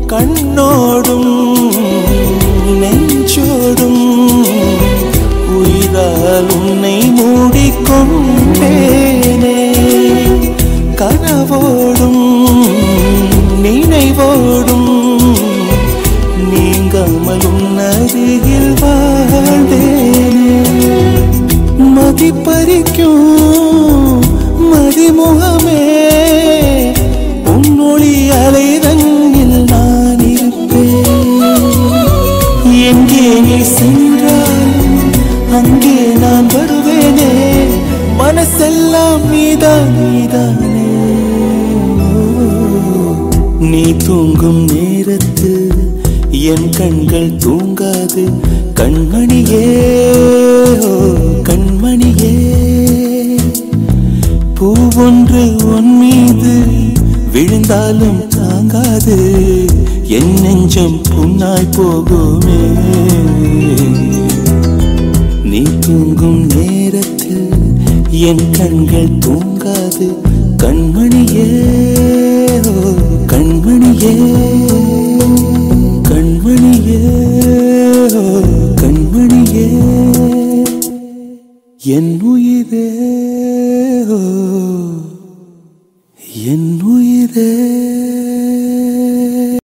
கண்ணோடும் நெஞ்சோடும் உயிரால் உன்னை மூடிக்கொண்டேனே கனவோடும் நினைவோடும் நீங்காமல் உன் அருகில் வாழ்ந்தேனே மதிப்பறிக்கும் மதிமுகமே உன்னொளி அலைதங்கில் நான் இருப்பேன் எங்கே நீ சென்றால் அங்கே நான் வருவேனே மனசெல்லாம் நீதான் நீதானே நீ தூங்கும் நேரத்து என் கண்கள் தூங்காது கண்மணியே ஓ, கண்மணியே பூவொன்று உன் மீது விழுந்தாலும் தாங்காது என் நெஞ்சம் புண்ணாய் போகுமே நீ தூங்கும் நேரத்தில் என் கண்கள் தூங்காது கண்மணியே ஓ, கண்மணியே கண்மணியே ஓ, கண்மணியே என் உயிரே ஓ, என் உயிரே